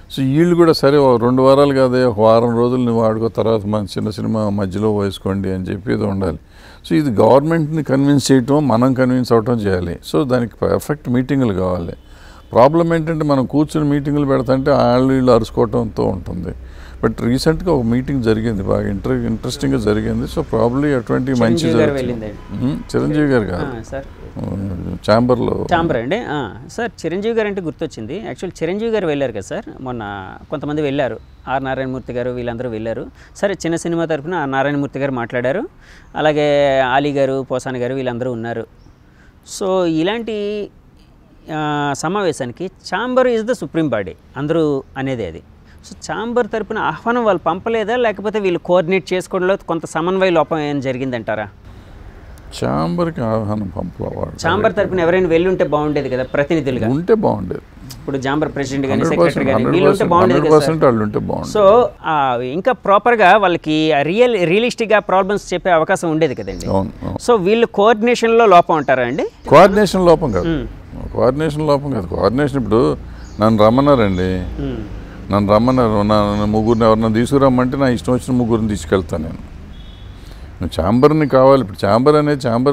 So వీళ్ళు కూడా సరే ఓ రెండు వారాలు కాదే ఒక వారం రోజులు నువ్వు ఆడుకో తర్వాత మన చిన్న సినిమా మధ్యలో వేసుకోండి అని చెప్పి ఇది ఉండాలి సో ఇది గవర్నమెంట్ని కన్విన్స్ చేయటం మనం కన్విన్స్ అవటం చేయాలి సో దానికి పర్ఫెక్ట్ మీటింగులు కావాలి ప్రాబ్లం ఏంటంటే మనం కూర్చొని మీటింగులు పెడతాంటే వాళ్ళు వీళ్ళు అరుచుకోవటంతో ఉంటుంది బట్ రీసెంట్గా ఒక మీటింగ్ జరిగింది బాగా ఇంటర్ ఇంట్రెస్టింగ్గా జరిగింది సో ప్రాబ్లీ అటువంటి మంచి చిరంజీవి గారు జరుగుతుంది వెళ్ళిందండి ఉమ్, చిరంజీవి గారు ఆ, కాదు సార్ ఛాంబర్లో చాంబర్ అండి ఆ, సార్ చిరంజీవి గారు అంటే గుర్తొచ్చింది యాక్చువల్ చిరంజీవి గారు వెళ్ళారు కదా సార్ మొన్న కొంతమంది వెళ్ళారు ఆర్ నారాయణమూర్తి గారు వీళ్ళందరూ వెళ్ళారు సరే చిన్న సినిమా తరపున ఆర్ నారాయణమూర్తి గారు మాట్లాడారు అలాగే ఆలీ గారు పోసాని గారు వీళ్ళందరూ ఉన్నారు సో ఇలాంటి ఆ, సమావేశానికి chamber is the supreme body అందరూ అనేది అది సో చాంబర్ తరపున ఆహ్వానం వాళ్ళు పంపలేదా లేకపోతే వీళ్ళు కోఆర్డినేట్ చేసుకోవడంలో కొంత సమన్వయ లోపం ఏమైనా జరిగిందంటారా ఛాంబర్కి ఆహ్వానం పంపవాడు చాంబర్ తరపున ఎవరైనా వెళ్ళి ఉంటే బాగుండేది కదా ప్రతినిధులుగా ఉంటే బాగుండేది ఇప్పుడు జాంబర్ ప్రెసిడెంట్ కానీ హండ్రెడ్ సెక్రటరీ పర్సెంట్ కానీ హండ్రెడ్ వీళ్ళు ఉంటే పర్సెంట్ బాగుండేది హండ్రెడ్ కదా సార్ పర్సెంట్ వాళ్ళు ఉంటే బాగుంటుంది సో ఆ, ఇంకా ప్రాపర్గా వాళ్ళకి రియల్ రియలిస్టిక్గా ప్రాబ్లమ్స్ చెప్పే అవకాశం ఉండేది కదండి అవును అవును సో వీళ్ళు కోఆర్డినేషన్లో లోపం అంటారా అండి కోఆర్డినేషన్ లోపం కాదు కోఆర్డినేషన్ లోపం కాదు కోఆర్డినేషన్ ఇప్పుడు నన్ను రమ్మన్నారండి మ్మ్. నన్ను రమ్మన్నారు నా నా ముగ్గురిని ఎవరన్నా తీసుకురమ్మంటే నా ఇష్టం వచ్చిన ముగ్గురిని తీసుకెళ్తాను నేను నువ్వు ఛాంబర్ని కావాలి ఇప్పుడు ఛాంబర్ అనేది ఛాంబర్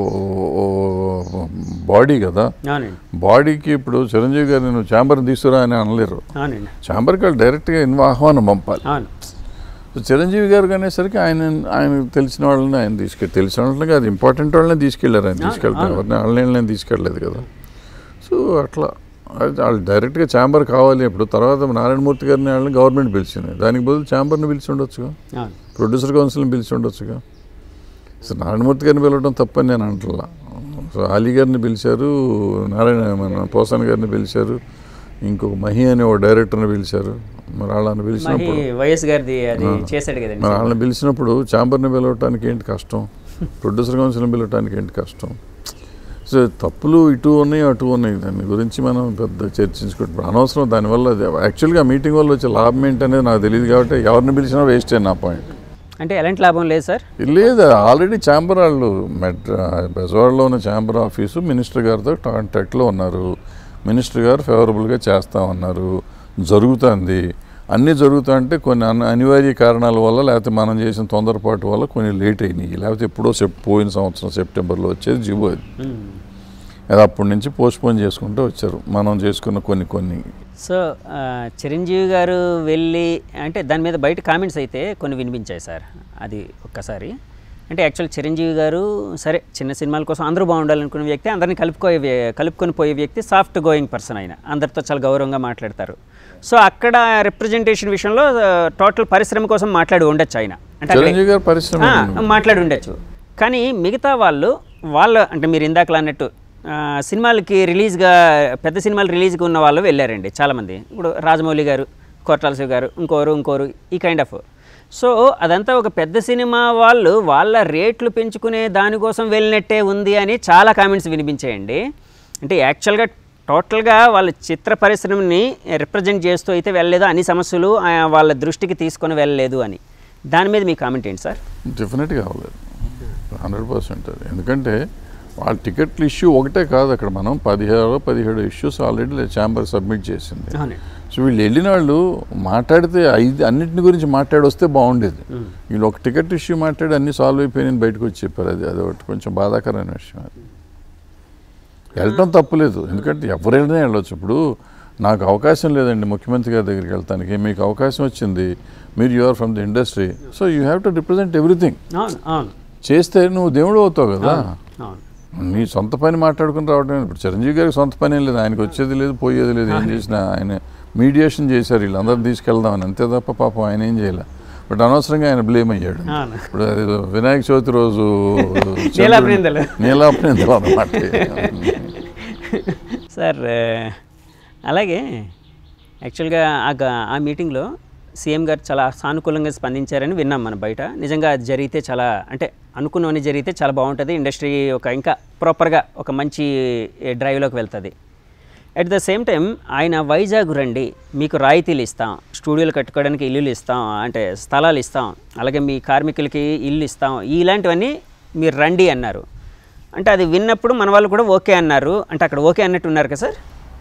బాడీ కదా అవునండి బాడీకి ఇప్పుడు చిరంజీవి గారిని నువ్వు ఛాంబర్ని తీసుకురా అని అనలేరు అవునండి ఛాంబర్కి వాళ్ళు డైరెక్ట్గా ఇన్వా ఆహ్వానం పంపాలి అవును సో చిరంజీవి గారు అనేసరికి ఆయన ఆయన తెలిసిన వాళ్ళని ఆయన తీసుకెళ్ళి తెలిసిన వాళ్ళని కాదు ఇంపార్టెంట్ వాళ్ళని తీసుకెళ్ళారు ఆయన తీసుకెళ్తారు ఎవరిని వాళ్ళని నేను తీసుకెళ్ళలేదు కదా సో అట్లా అది వాళ్ళు డైరెక్ట్గా ఛాంబర్ కావాలి ఇప్పుడు తర్వాత నారాయణమూర్తి గారిని వాళ్ళని గవర్నమెంట్ పిలిచింది దానికి బదులు ఛాంబర్ని పిలిచి ఉండొచ్చుగా అవును ప్రొడ్యూసర్ కౌన్సిల్ని పిలిచి ఉండొచ్చుగా సో నారాయణమూర్తి గారిని పిలవడం తప్పని నేను అంటున్నా సో అలీ గారిని పిలిచారు నారాయణ మన పోసాన్ గారిని పిలిచారు ఇంకొక మహి అనే ఒక డైరెక్టర్ని పిలిచారు మరి వాళ్ళని మహి పిలిచినప్పుడు వైఎస్ గారిది అది చేశాడు కదండి మరి వాళ్ళని పిలిచినప్పుడు ఛాంబర్ని పిలవటానికి ఏంటి కష్టం ప్రొడ్యూసర్ కౌన్సిల్ని పిలవటానికి ఏంటి కష్టం సో తప్పులు ఇటు ఉన్నాయి అటు ఉన్నాయి దాని గురించి మనం పెద్ద చర్చించుకుంటాం అనవసరం దానివల్ల యాక్చువల్గా మీటింగ్ వల్ల వచ్చే లాభం ఏంటనేది నాకు తెలియదు కాబట్టి ఎవరిని పిలిచినా వేస్ట్ నా పాయింట్ అంటే ఎలాంటి లాభం లేదు సార్ లేదు ఆల్రెడీ ఛాంబర్ వాళ్ళు మెట్రా బెజవాడలో ఉన్న ఛాంబర్ ఆఫీసు మినిస్టర్ గారితో కాంటాక్ట్లో ఉన్నారు మినిస్టర్ గారు ఫేవరబుల్గా చేస్తామన్నారు జరుగుతుంది అన్నీ జరుగుతా అంటే కొన్ని అన- అనివార్య కారణాల వల్ల లేకపోతే మనం చేసిన తొందరపాటు వల్ల కొన్ని లేట్ అయినాయి లేకపోతే ఎప్పుడో సెప్ పోయిన సంవత్సరం సెప్టెంబర్లో వచ్చేది జిబో అది మ్మ్. అది అప్పటి నుంచి పోస్ట్పోన్ చేసుకుంటూ వచ్చారు మనం చేసుకున్న కొన్ని కొన్ని సో ఆ, చిరంజీవి గారు వెళ్ళి అంటే దాని మీద బయట కామెంట్స్ అయితే కొన్ని వినిపించాయి సార్ అది ఒక్కసారి అంటే యాక్చువల్ చిరంజీవి గారు సరే చిన్న సినిమాల కోసం అందరూ బాగుండాలనుకునే వ్యక్తి అందరినీ కలుపుకోయే వ్య- కలుపుకొని పోయే వ్యక్తి సాఫ్ట్ గోయింగ్ పర్సన్ ఆయన అందరితో చాలా గౌరవంగా మాట్లాడతారు సో అక్కడ రిప్రజెంటేషన్ విషయంలో టోటల్ పరిశ్రమ కోసం మాట్లాడి ఉండొచ్చు ఆయన అంటే అక్కడ- చిరంజీవి గారు పరిశ్రమ ఆ, మాట్లాడి ఉండొచ్చు కానీ మిగతా వాళ్ళు వాళ్ళ అంటే మీరు ఇందాకలా అన్నట్టు ఆ, సినిమాలకి రిలీజ్గా పెద్ద సినిమాలు రిలీజ్గా ఉన్న వాళ్ళు వెళ్ళారండి చాలామంది ఇప్పుడు రాజమౌళి గారు కోట్టాల శివ గారు ఇంకోరు ఇంకోరు ఈ కైండ్ ఆఫ్ సో అదంతా ఒక పెద్ద సినిమా వాళ్ళు వాళ్ళ రేట్లు పెంచుకునే దానికోసం వెళ్ళినట్టే ఉంది అని చాలా కామెంట్స్ వినిపించాయండి అంటే యాక్చువల్గా టోటల్గా వాళ్ళ చిత్ర పరిశ్రమని రిప్రజెంట్ చేస్తూ అయితే వెళ్ళలేదు అన్ని సమస్యలు ఆ, వాళ్ళ దృష్టికి తీసుకొని వెళ్ళలేదు అని దాని మీద మీ కామెంట్ ఏంటి సార్ డెఫినెట్గా అవ్వలేదు హండ్రెడ్ పర్సెంట్ అది ఎందుకంటే వాళ్ళ టికెట్ల ఇష్యూ ఒకటే కాదు అక్కడ మనం పదిహేడు పదిహేడు ఇష్యూస్ ఆల్రెడీ ఛాంబర్ సబ్మిట్ చేసింది అవునండి సో వీళ్ళు వెళ్ళిన వాళ్ళు మాట్లాడితే ఐదు అన్నింటిని గురించి మాట్లాడి వస్తే బాగుండేది వీళ్ళు ఒక టికెట్ ఇష్యూ మాట్లాడి అన్ని సాల్వ్ అయిపోయినాయి బయటకు వచ్చి చెప్పారు అది అది ఒకటి కొంచెం బాధాకరమైన విషయం అది వెళ్ళటం తప్పులేదు ఎందుకంటే ఎవరైనా వెళ్ళొచ్చు ఇప్పుడు నాకు అవకాశం లేదండి ముఖ్యమంత్రి గారి దగ్గరికి వెళ్తానికి మీకు అవకాశం వచ్చింది మీరు you are from the industry so you have to represent everything అవును అవును చేస్తే నువ్వు దేవుడు అవుతావు కదా అవును నీ సొంత పని మాట్లాడుకుని రావడం ఇప్పుడు చిరంజీవి గారికి సొంత పని ఏం లేదు ఆయనకు వచ్చేది లేదు పోయేది లేదు ఏం చేసినా ఆయన మీడియేషన్ చేశారు వీళ్ళందరూ తీసుకెళ్దామని అంతే తప్ప పాపం ఆయన ఏం చేయలే బట్ అనవసరంగా ఆయన బ్లేమ్ అయ్యాడు అవును ఇప్పుడు అది వినాయక చవితి రోజు నీలాపనిందలు. నీలాపనిందలు అన్నమాట సార్ ఆ, అలాగే యాక్చువల్గా ఆ గ- ఆ మీటింగ్లో సీఎం గారు చాలా సానుకూలంగా స్పందించారని విన్నాం మన బయట నిజంగా అది జరిగితే చాలా అంటే అనుకున్నవన్నీ జరిగితే చాలా బాగుంటుంది ఇండస్ట్రీ ఒక ఇంకా ప్రాపర్గా ఒక మంచి డ్రైవ్లోకి వెళ్తుంది అట్ ద సేమ్ టైం ఆయన వైజాగ్ రండి మీకు రాయితీలు ఇస్తాం స్టూడియోలు కట్టుకోవడానికి ఇల్లులు ఇస్తాం అంటే స్థలాలు ఇస్తాం అలాగే మీ కార్మికులకి ఇల్లు ఇస్తాం ఇలాంటివన్నీ మీరు రండి అన్నారు అంటే అది విన్నప్పుడు మన వాళ్ళు కూడా ఓకే అన్నారు అంటే అక్కడ ఓకే అన్నట్టు ఉన్నారు కదా సార్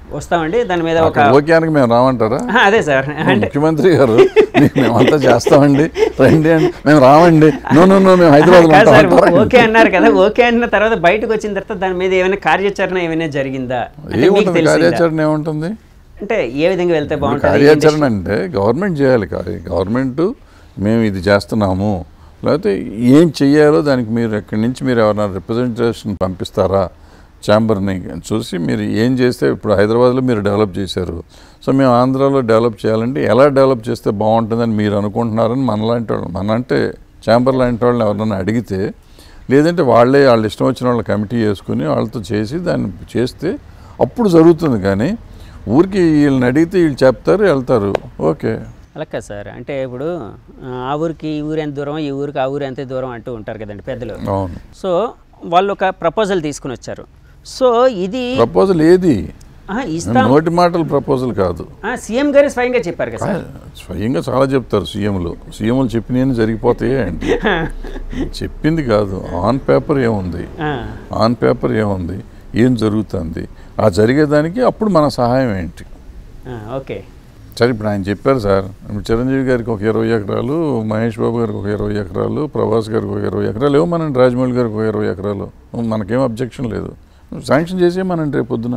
వస్తామండి దాని మీద ఒక అక్కడ ఓకే అనక మేము రామంటారా ఆ, అదే సార్ అంటే ముఖ్యమంత్రి గారు "మీ- మేమంతా చేస్తామండి రండి అండి మేము రామండి నో నో నో మేము హైదరాబాద్లో కాదు సార్ ఉంటాం ఓకే అన్నారు కదా ఓకే అన్న తర్వాత బయటకు వచ్చిన తర్వాత దాని మీద ఏమైనా కార్యాచరణ ఏమైనా జరిగిందా అంటే మీకు ఏముంటుంది తెలిసిందా? కార్యాచరణ ఏముంటుంది అంటే ఏ విధంగా వెళ్తే బాగుంటుంది కార్యాచరణ అంటే గవర్నమెంట్ చేయాలి గవర్నమెంట్ మేము ఇది చేస్తున్నాము లేకపోతే ఏం చెయ్యాలో దానికి మీరు ఎక్కడి నుంచి మీరు ఎవరైనా రిప్రజెంటేషన్ పంపిస్తారా ఛాంబర్ని చూసి మీరు ఏం చేస్తే ఇప్పుడు హైదరాబాద్లో మీరు డెవలప్ చేశారు సో మేము ఆంధ్రాలో డెవలప్ చేయాలంటే ఎలా డెవలప్ చేస్తే బాగుంటుందని మీరు అనుకుంటున్నారని మనలాంటి వాళ్ళు మన అంటే ఛాంబర్ లాంటి వాళ్ళని ఎవరైనా అడిగితే లేదంటే వాళ్ళే వాళ్ళ ఇష్టం వచ్చిన వాళ్ళ కమిటీ వేసుకుని వాళ్ళతో చేసి దాన్ని చేస్తే అప్పుడు జరుగుతుంది కానీ ఊరికి వీళ్ళని అడిగితే వీళ్ళు చెప్తారు వెళ్తారు ఓకే అలా కాదు సార్ అంటే ఇప్పుడు ఆ, ఆ ఊరికి ఈ ఊరు ఎంత దూరం ఈ ఊరికి ఆ ఊరు ఎంత దూరం అంటూ ఉంటారు కదండి పెద్దలు అవును సో వాళ్ళు ఒక ప్రపోజల్ తీసుకుని వచ్చారు సో ఇది ప్రపోజల్ ఏది ఆ, ఇస్తాం నోటి మాటల ప్రపోజల్ కాదు ఆ, సీఎం గారు స్వయంగా చెప్పారు కదా సార్ స్వయంగా చాలా చెప్తారు సీఎంలు సీఎంలు చెప్పినవి జరిగిపోతాయి అండి చెప్పింది కాదు ఆన్ పేపర్ ఏముంది ఆ, ఆన్ పేపర్ ఏముంది ఏం జరుగుతుంది ఆ జరిగేదానికి అప్పుడు మన సహాయం ఏంటి ఆ, ఓకే సరే ఇప్పుడు ఆయన చెప్పారు సార్ ఇప్పుడు చిరంజీవి గారికి ఒక ఇరవై ఎకరాలు మహేష్ బాబు గారికి ఒక ఇరవై ఎకరాలు ప్రభాస్ గారికి ఒక ఇరవై ఎకరాలు ఇవ్వమనండి రాజమౌళి గారికి ఒక ఇరవై ఎకరాలు మనకేం అబ్జెక్షన్ లేదు శాంక్షన్ చేసేయమనండి రేపు పొద్దున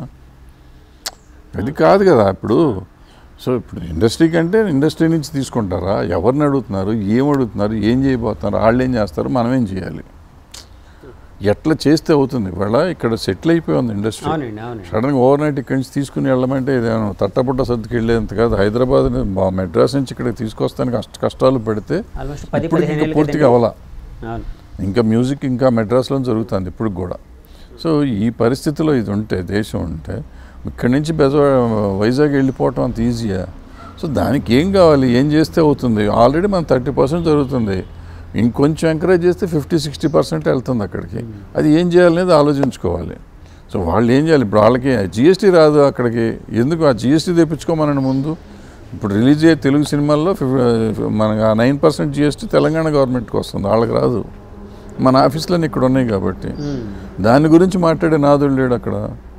అది కాదు కదా ఇప్పుడు సో ఇప్పుడు ఇండస్ట్రీ కంటే ఇండస్ట్రీ నుంచి తీసుకుంటారా ఎవరిని అడుగుతున్నారు ఏం అడుగుతున్నారు ఏం చేయబోతున్నారు వాళ్ళు ఏం చేస్తారు మనం ఏం చేయాలి ఎట్లా చేస్తే అవుతుంది ఇవాళ ఇక్కడ సెటిల్ అయిపోయి ఉంది ఇండస్ట్రీ అవునండి అవునండి సడన్గా ఓవర్ నైట్ ఇక్కడి నుంచి తీసుకుని వెళ్ళమంటే ఇదేమో తట్టపుట్ట సర్దుకి వెళ్ళేంత కాదు హైదరాబాద్ ని- మా మెడ్రాస్ నుంచి ఇక్కడికి తీసుకొస్తానికి కష్ట కష్టాలు పెడితే ఆల్మోస్ట్ పది ఇప్పుడు పదిహేను ఇంకా ఏళ్ళ పూర్తిగా క్రితం. అవలా అవును ఇంకా మ్యూజిక్ ఇంకా మెడ్రాస్లో జరుగుతుంది ఇప్పుడు కూడా సో ఈ పరిస్థితిలో ఇది ఉంటే దేశం ఉంటే ఇక్కడి నుంచి బెజ వైజాగ్ వెళ్ళిపోవటం అంత ఈజీయా సో దానికి ఏం కావాలి ఏం చేస్తే అవుతుంది ఆల్రెడీ మన థర్టీ పర్సెంట్ జరుగుతుంది ఇంకొంచెం ఎంకరేజ్ చేస్తే ఫిఫ్టీ సిక్స్టీ పర్సెంట్ వెళ్తుంది అక్కడికి అది ఏం చేయాలనేది ఆలోచించుకోవాలి సో వాళ్ళు ఏం చేయాలి ఇప్పుడు వాళ్ళకి జిఎస్టీ రాదు అక్కడికి ఎందుకు ఆ జిఎస్టీ తెప్పించుకోమనండి ముందు ఇప్పుడు రిలీజ్ అయ్యే తెలుగు సినిమాల్లో ఫిఫ్- మనకు ఆ నైన్ పర్సెంట్ జిఎస్టీ తెలంగాణ గవర్నమెంట్కి వస్తుంది వాళ్ళకి రాదు మన ఆఫీసులన్నీ ఇక్కడ ఉన్నాయి కాబట్టి మ్మ్. దాని గురించి మాట్లాడే నాదుడు లేడు అక్కడ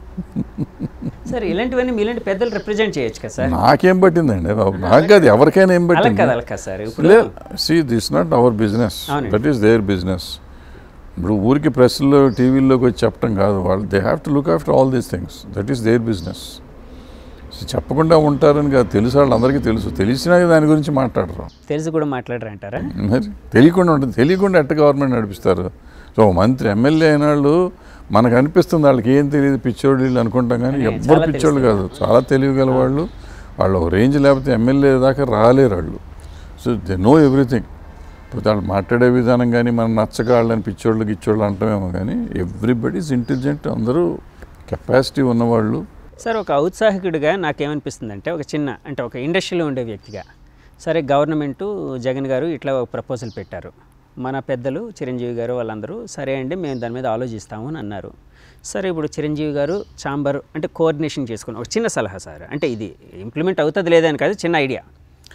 సార్ ఇలాంటివన్నీ మీలాంటి పెద్దలు రిప్రజెంట్ చేయొచ్చు కదా సార్ నాకేం పట్టిందండి బాబు నాకు కాదు ఎవరికైనా ఏం అలా పట్టింది కదా అలా కదా సార్ ఇప్పుడు లేదు see this not our business అవునండి. దట్ ఈస్ దేర్ బిజినెస్ ఇప్పుడు ఊరికి ప్రెస్లో టీవీల్లోకి వచ్చి చెప్పడం కాదు వాళ్ళు they have to look after all these things that is their business చెప్పకుండా ఉంటారని కాదు తెలుసు వాళ్ళందరికీ తెలుసు తెలిసినా దాని గురించి మాట్లాడరు తెలిసి కూడా మాట్లాడరు అంటారా మరి తెలియకుండా ఉంటుంది తెలియకుండా ఎట్ట గవర్నమెంట్ నడిపిస్తారు సో మంత్రి ఎమ్మెల్యే అయిన వాళ్ళు మనకు అనిపిస్తుంది వాళ్ళకి ఏం తెలియదు పిచ్చోళ్ళు వీళ్ళు అనుకుంటాం కానీ కానీ ఎవ్వరు చాలా పిచ్చోళ్ళు కాదు చాలా తెలివిగల వాళ్ళు వాళ్ళు ఒక రేంజ్ లేకపోతే ఎమ్మెల్యే దాకా రాలేరు వాళ్ళు సో దే నో ఎవ్రీథింగ్ ఇప్పుడు వాళ్ళు మాట్లాడే విధానం కానీ మనం నచ్చక వాళ్ళని పిచ్చోళ్ళు గిచ్చోళ్ళు అంటామేమో కానీ ఎవ్రీబడీస్ ఇంటెలిజెంట్ అందరూ కెపాసిటీ ఉన్నవాళ్ళు సార్ ఒక ఔత్సాహికుడిగా నాకేమనిపిస్తుందంటే ఒక చిన్న అంటే ఒక ఇండస్ట్రీలో ఉండే వ్యక్తిగా సరే గవర్నమెంటు జగన్ గారు ఇట్లా ఒక ప్రపోజల్ పెట్టారు మన పెద్దలు చిరంజీవి గారు వాళ్ళందరూ సరే అండి మేము దాని మీద ఆలోచిస్తాము అని అన్నారు సరే ఇప్పుడు చిరంజీవి గారు చాంబర్ అంటే కోఆర్డినేషన్ చేసుకుని ఒక చిన్న సలహా సార్ అంటే ఇది ఇంప్లిమెంట్ అవుతుంది లేదని కాదు చిన్న ఐడియా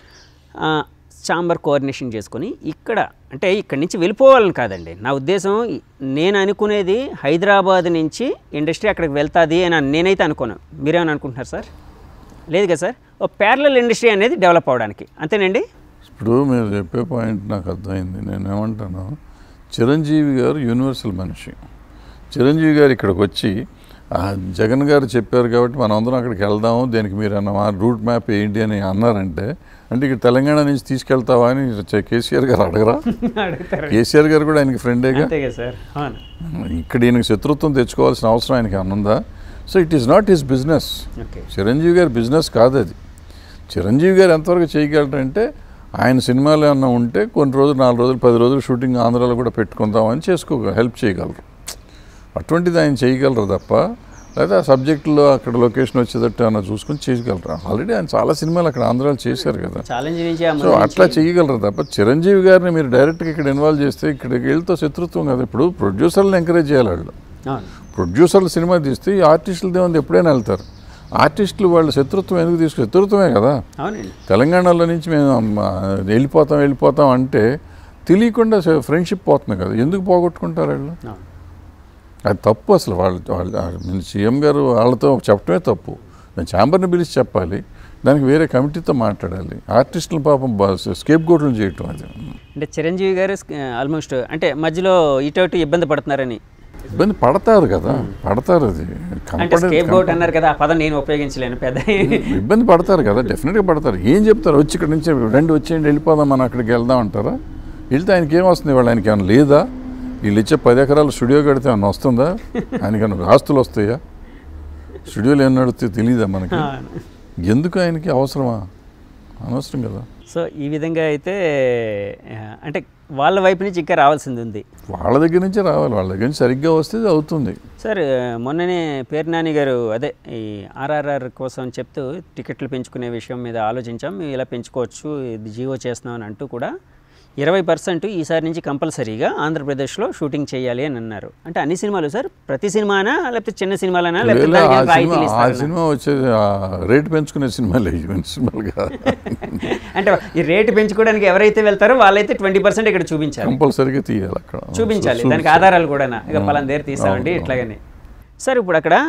చాంబర్ కోఆర్డినేషన్ చేసుకొని ఇక్కడ అంటే ఇక్కడి నుంచి వెళ్ళిపోవాలని కాదండి నా ఉద్దేశం ఈ- నేను అనుకునేది హైదరాబాద్ నుంచి ఇండస్ట్రీ అక్కడికి వెళ్తుంది అని నేనైతే అనుకోను మీరేమని అనుకుంటున్నారు సార్ లేదు కదా సార్ ఓ ప్యారలల్ ఇండస్ట్రీ అనేది డెవలప్ అవడానికి అంతేనండి ఇప్పుడు మీరు చెప్పే పాయింట్ నాకు అర్థమైంది నేను ఏమంటాను చిరంజీవి గారు యూనివర్సల్ మనిషి చిరంజీవి గారు ఇక్కడికి వచ్చి ఆ జగన్ గారు చెప్పారు కాబట్టి మనం అందరం అక్కడికి వెళ్దాము దీనికి మీరు అన్న మా రూట్ మ్యాప్ ఏంటి అని అన్నారంటే అంటే ఇక్కడ తెలంగాణ నుంచి తీసుకెళ్తావా అని చ- కేసీఆర్ గారు అడగరా అడుగుతారు కేసీఆర్ గారు కూడా ఆయనకి ఫ్రెండేగా అంతే కదా సార్ అవును ఇక్కడ ఈయనకి శత్రుత్వం తెచ్చుకోవాల్సిన అవసరం ఆయనకి అనుందా so it is not his business okay Chiranjeevi గారి బిజినెస్ కాదు అది చిరంజీవి గారు ఎంతవరకు చేయగలరంటే ఆయన సినిమాలు ఏమన్నా ఉంటే కొన్ని రోజులు నాలుగు రోజులు పది రోజులు షూటింగ్ ఆంధ్రాలో కూడా పెట్టుకుందామని చేసుకో హెల్ప్ చేయగలరు అటువంటిది ఆయన చేయగలరు తప్ప లేదా ఆ సబ్జెక్టులో అక్కడ లొకేషన్ వచ్చేటట్టు ఏమన్నా చూసుకొని చేయగలరు ఆల్రెడీ ఆయన చాలా సినిమాలు అక్కడ ఆంధ్రాలో చేశారు కదా ఛాలెంజ్ నుంచి ఆ సో ముందు అట్లా నుంచి- చేయగలరు తప్ప చిరంజీవి గారిని మీరు డైరెక్ట్గా ఇక్కడ ఇన్వాల్వ్ చేస్తే ఇక్కడికి వెళ్తే శత్రుత్వం కదా ఇప్పుడు ప్రొడ్యూసర్లను ఎంకరేజ్ చేయాలి వాళ్ళు అవును ప్రొడ్యూసర్లు సినిమా తీస్తే ఈ ఆర్టిస్టులు దేవుంది ఎప్పుడైనా వెళ్తారు ఆర్టిస్టులు వాళ్ళ శత్రుత్వం ఎందుకు తీసుకు శత్రుత్వమే కదా అవునండి తెలంగాణలో నుంచి మేము అమ్మ, వెళ్ళిపోతాం వెళ్ళిపోతాం అంటే తెలియకుండా ఫ్రెండ్షిప్ పోతుంది కదా ఎందుకు పోగొట్టుకుంటారు వాళ్ళు అవును అది తప్పు అసలు వాళ్ళు వాళ్ళు సీఎం గారు వాళ్ళతో చెప్పడమే తప్పు దాని ఛాంబర్ని పిలిచి చెప్పాలి దానికి వేరే కమిటీతో మాట్లాడాలి ఆర్టిస్టుల పాపం స్కేప్ గోట్లు చేయటం అది అంటే చిరంజీవి గారు ఆల్మోస్ట్ అంటే మధ్యలో ఇటు అటు ఇబ్బంది పడుతున్నారని ఇబ్బంది పడతారు కదా పడతారు అది అంటే కనపడే స్కేప్ గోట్ అన్నారు కదా ఆ పదం నేను ఉపయోగించలేను పెద్ద ఇబ్బంది పడతారు కదా డెఫినెట్గా పడతారు ఏం చెప్తారు వచ్చి ఇక్కడ నుంచి రెండు వచ్చేయండి వెళ్ళిపోదాం మనం అక్కడికి వెళ్దాం అంటారా వెళ్తే ఆయనకి ఏం వస్తుంది వాళ్ళు ఆయనకి ఏమైనా లేదా వీళ్ళు ఇచ్చే పది ఎకరాలు స్టూడియో కడితే ఏమన్నా వస్తుందా ఆయనకి ఏమైనా ఆస్తులు వస్తాయా స్టూడియోలు ఏం నడుస్తాయో తెలియదా మనకి ఎందుకు ఆయనకి అవసరమా అనవసరం కదా సో ఈ విధంగా అయితే ఆ, అంటే వాళ్ళ వైపు నుంచి ఇంకా రావాల్సింది ఉంది వాళ్ళ దగ్గర నుంచే రావాలి వాళ్ళ దగ్గర నుంచి సరిగ్గా వస్తే అది అవుతుంది సార్ మొన్ననే పేరు నాని గారు అదే ఈ ఆర్ఆర్ఆర్ కోసం చెప్తూ టికెట్లు పెంచుకునే విషయం మీద ఆలోచించాం మేము ఇలా పెంచుకోవచ్చు ఇది జీవో చేస్తున్నాం అని అంటూ కూడా ఇరవై పర్సెంట్ ఈసారి నుంచి కంపల్సరీగా ఆంధ్రప్రదేశ్లో షూటింగ్ చేయాలి అని అన్నారు అంటే అన్ని సినిమాలు సార్ ప్రతి సినిమానా లేకపోతే చిన్న సినిమాలనా లేకపోతే ఒకవేళ దానికి ఆ ఏమైనా సినిమా రాయితీలు ఆ ఇస్తారా? సినిమా వచ్చే రేటు పెంచుకునే సినిమాలు ఇవన్నీ సినిమాలు కాదు అంటే ఈ రేటు పెంచుకోవడానికి ఎవరైతే వెళ్తారో వాళ్ళైతే ట్వంటీ పర్సెంట్ ఇక్కడ చూపించాలి కంపల్సరీగా తీయాలి అక్కడ చూపించాలి చూ- దానికి ఆధారాలు కూడా ఇక పలానా దగ్గర తీసామండి అవును, ఇట్లాగని సార్ ఇప్పుడు అక్కడ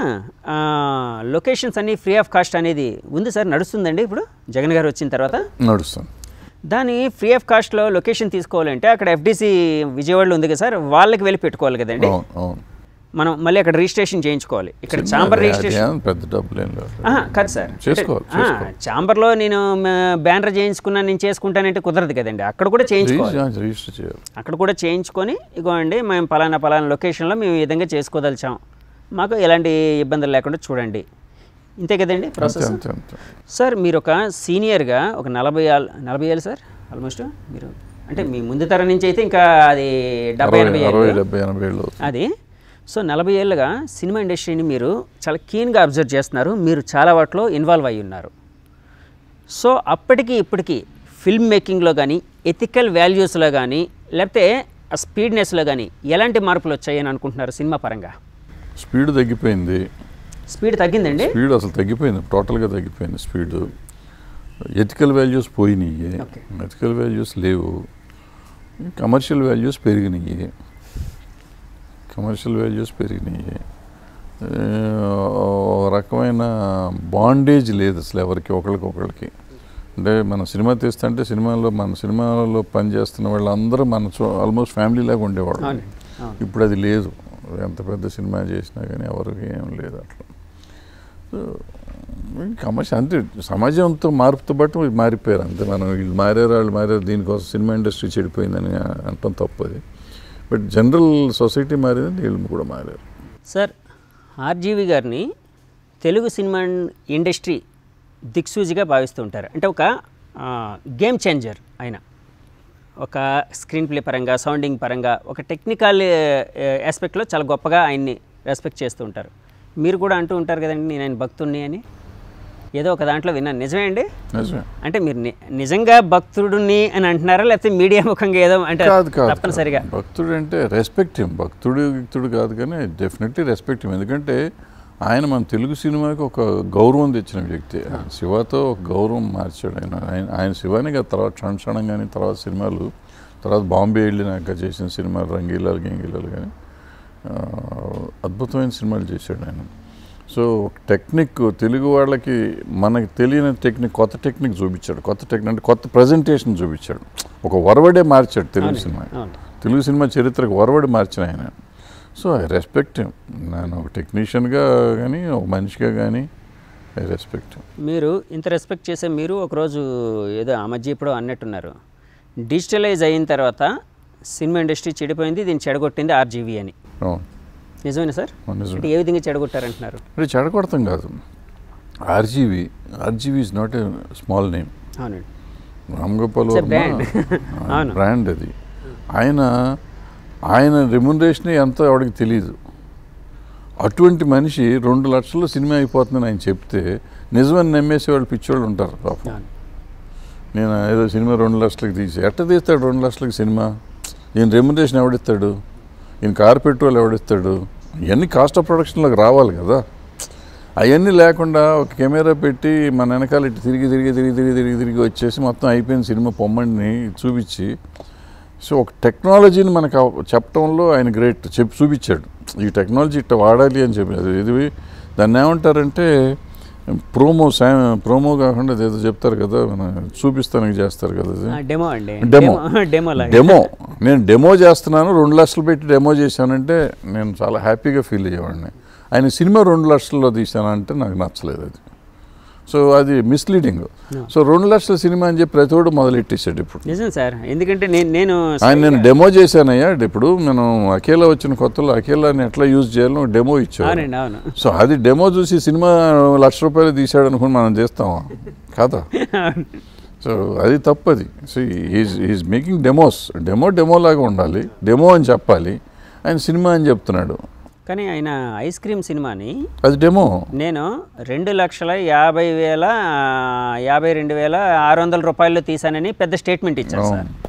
లొకేషన్స్ అన్ని ఫ్రీ ఆఫ్ కాస్ట్ అనేది ఉంది సార్ నడుస్తుందండి ఇప్పుడు జగన్ గారు వచ్చిన తర్వాత నడుస్తుంది దాని ఫ్రీ ఆఫ్ కాస్ట్లో లొకేషన్ తీసుకోవాలంటే అక్కడ ఎఫ్డీసీ విజయవాడలో ఉంది కదా సార్ వాళ్ళకి వెళ్ళి పెట్టుకోవాలి కదండి అవును అవును మనం మళ్ళీ అక్కడ రిజిస్ట్రేషన్ చేయించుకోవాలి ఇక్కడ చాంబర్ అది- రిజిస్ట్రేషన్ అదేం పెద్ద డబ్బులు ఏం లేదు ఆహా, కాదు సార్ చేసుకోవాలి, అంటే, ఆ, చాంబర్లో నేను బ్యానర్ చేయించుకున్నా నేను చేసుకుంటానంటే కుదరదు కదండి అక్కడ కూడా చేయించుకోవాలి రిజిస్టర్ రిజిస్టర్ చేయాలి అక్కడ కూడా చేయించుకొని ఇగోండి మేము పలానా పలానా లొకేషన్లో మేము ఈ విధంగా చేసుకోదలిచాం మాకు ఎలాంటి ఇబ్బందులు లేకుండా చూడండి ఇంతే కదండి అంతే ప్రాసెస్ అంతే అంతే సార్ మీరు ఒక సీనియర్గా ఒక నలభై ఏళ్ళ నలభై ఏళ్ళు సార్ ఆల్మోస్ట్ మీరు అంటే మీ ముందు తరం నుంచి అయితే ఇంకా అది డెబ్బై అరవై ఎనభై అరవై ఏళ్ళు డెబ్బై ఎనభై ఏళ్ళు అవుతుంది. అది సో నలభై ఏళ్ళుగా సినిమా ఇండస్ట్రీని మీరు చాలా కీన్గా అబ్జర్వ్ చేస్తున్నారు మీరు చాలా వాటిలో ఇన్వాల్వ్ అయి ఉన్నారు సో అప్పటికి ఇప్పటికి ఫిల్మ్ మేకింగ్లో కానీ ఎథికల్ వాల్యూస్లో కానీ లేకపోతే ఆ స్పీడ్నెస్లో కానీ ఎలాంటి మార్పులు వచ్చాయని అనుకుంటున్నారు సినిమా పరంగా స్పీడ్ తగ్గిపోయింది స్పీడ్ తగ్గిందండి స్పీడ్ అసలు తగ్గిపోయింది టోటల్గా తగ్గిపోయింది స్పీడ్ ఎథికల్ వాల్యూస్ పోయినాయి Okay. ఎథికల్ వాల్యూస్ లేవు కమర్షియల్ వాల్యూస్ పెరిగినాయి కమర్షియల్ వాల్యూస్ పెరిగినాయి ఆ, ఒక రకమైన బాండేజ్ లేదు అసలు ఎవరికి ఒకరికొకరికి అంటే మన సినిమా తీస్తుంటే సినిమాలో మన సినిమాలో పనిచేస్తున్న వాళ్ళందరూ మన ఆల్మోస్ట్ ఫ్యామిలీ లాగా ఉండేవాళ్ళు అవునండి అవును ఇప్పుడు అది లేదు ఎంత పెద్ద సినిమా చేసినా కానీ ఎవరికి ఏం లేదు అట్లా కమర్షియల్ అంతే సమాజంతో మార్పుతో పాటు మారిపోయారు అంతే మనం వీళ్ళు మారారు వాళ్ళు మారారు దీనికోసం సినిమా ఇండస్ట్రీ చెడిపోయిందని అంటాం తప్పది బట్ జనరల్ సొసైటీ మారింది వీళ్ళు కూడా మారారు సార్ ఆర్జీవి గారిని తెలుగు సినిమా ఇండస్ట్రీ దిక్సూచిగా భావిస్తూ ఉంటారు అంటే ఒక గేమ్ చేంజర్ ఆయన ఒక స్క్రీన్ ప్లే పరంగా సౌండింగ్ పరంగా ఒక టెక్నికల్ ఆస్పెక్ట్లో చాలా గొప్పగా ఆయన్ని రెస్పెక్ట్ చేస్తూ ఉంటారు మీరు కూడా అంటూ ఉంటారు కదండి నేను ఆయన భక్తుడిని అని ఏదో ఒక దాంట్లో విన్నాను నిజమే అండి నిజమే అంటే మీరు ని- నిజంగా భక్తుడిని అని అంటున్నారా లేకపోతే మీడియా ముఖంగా ఏదో అంటే కాదు కాదు తప్పనిసరిగా కాదు. భక్తుడు అంటే రెస్పెక్ట్ హిమ్ భక్తుడు భక్తుడు కాదు కానీ డెఫినెట్లీ రెస్పెక్ట్ హిమ్ ఎందుకంటే ఆయన మన తెలుగు సినిమాకి ఒక గౌరవం తెచ్చిన వ్యక్తి ఆయన శివతో ఒక గౌరవం మార్చాడు ఆయన ఆయన ఆయన శివాని కాదు తర్వాత క్షణ క్షణం కానీ తర్వాత సినిమాలు తర్వాత బాంబే వెళ్ళినాక చేసిన సినిమాలు రంగీలాలు గంగీలాలు కానీ ఆ, అద్భుతమైన సినిమాలు చేశాడు ఆయన సో టెక్నిక్ తెలుగు వాళ్ళకి మనకి తెలియని టెక్నిక్ కొత్త టెక్నిక్ చూపించాడు కొత్త టెక్నిక్ అంటే కొత్త ప్రజెంటేషన్ చూపించాడు ఒక వరవడే మార్చాడు తెలుగు సినిమా అవును తెలుగు సినిమా చరిత్రకు వరవడి మార్చిన ఆయన సో ఐ రెస్పెక్ట్ నేను ఒక టెక్నీషియన్గా కానీ ఒక మనిషిగా కానీ ఐ రెస్పెక్ట్ మీరు ఇంత రెస్పెక్ట్ చేసే మీరు ఒకరోజు ఏదో ఆ మధ్య ఇప్పుడు అన్నట్టున్నారు డిజిటలైజ్ అయిన తర్వాత సినిమా ఇండస్ట్రీ చెడిపోయింది దీన్ని చెడగొట్టింది ఆర్జీవీ అని అవును నిజమేనా సార్ నిజం అంటే ఏ విధంగా చెడగొట్టారంటున్నారు అంటే చెడగొడతాం కాదు RGV RGV is not a small name అవునండి Ram Gopal It's a Varma brand. అవును. బ్రాండ్ అది ఆయన ఆయన రెమ్యునరేషన్ ఎంతో ఎవరికి తెలియదు అటువంటి మనిషి రెండు లక్షల్లో సినిమా అయిపోతుందని ఆయన చెప్తే నిజమని నమ్మేసే వాళ్ళు పిచ్చోళ్ళు ఉంటారు పాపం అవును. నేను ఏదో సినిమా రెండు లక్షలకి తీసి ఎట్ట తీస్తాడు రెండు లక్షలకి సినిమా ఈయన రెమ్యునరేషన్ ఎవడిస్తాడు ఈయన కార్ పెట్రోల్ ఎవడిస్తాడు ఇవన్నీ కాస్ట్ ఆఫ్ ప్రొడక్షన్లోకి రావాలి కదా అవన్నీ లేకుండా ఒక కెమెరా పెట్టి మన వెనకాల ఇటు తిరిగి తిరిగి తిరిగి తిరిగి తిరిగి తిరిగి వచ్చేసి మొత్తం అయిపోయిన సినిమా పొమ్మడిని చూపించి సో ఒక టెక్నాలజీని మనకు అవ- చెప్పడంలో ఆయన గ్రేట్ చెప్పి చూపించాడు ఈ టెక్నాలజీ ఇట్ట వాడాలి అని చెప్పి అది ఇది దాన్ని ఏమంటారంటే ప్రోమో సా ప్రోమో కాకుండా ఏదో చెప్తారు కదా మన చూపిస్తానికి చేస్తారు కదా అది. డెమో అండి డెమో. డెమో లాగా డెమో నేను డెమో చేస్తున్నాను రెండు లక్షలు పెట్టి డెమో చేశానంటే నేను చాలా హ్యాపీగా ఫీల్ అయ్యేవాడిని ఆయన సినిమా రెండు లక్షల్లో తీశానంటే నాకు నచ్చలేదు అది సో అది మిస్లీడింగ్ సో రెండు లక్షల సినిమా అని చెప్పి ప్రతివాడు మొదలెట్టేశాడు ఇప్పుడు నిజం సార్ ఎందుకంటే నేను నేను ఆయన నేను డెమో చేశానయ్యా ఇప్పుడు నేను అకేలా వచ్చిన కొత్తలో అకేలాని ఎట్లా యూజ్ చేయాలో డెమో ఇచ్చాను అవునండి అవును సో అది డెమో చూసి సినిమా లక్ష రూపాయలు తీశాడు అనుకుని మనం చేస్తామా కాదా సో అది తప్పది so is is making demos demo demo లాగా ఉండాలి డెమో అని చెప్పాలి ఆయన సినిమా అని చెప్తున్నాడు కానీ ఆయన ఐస్ క్రీమ్ సినిమాని అది డెమో నేను రెండు లక్షల యాభై వేల యాభై రెండు వేల ఆరు వందల రూపాయలు తీసానని పెద్ద స్టేట్మెంట్ ఇచ్చాను సార్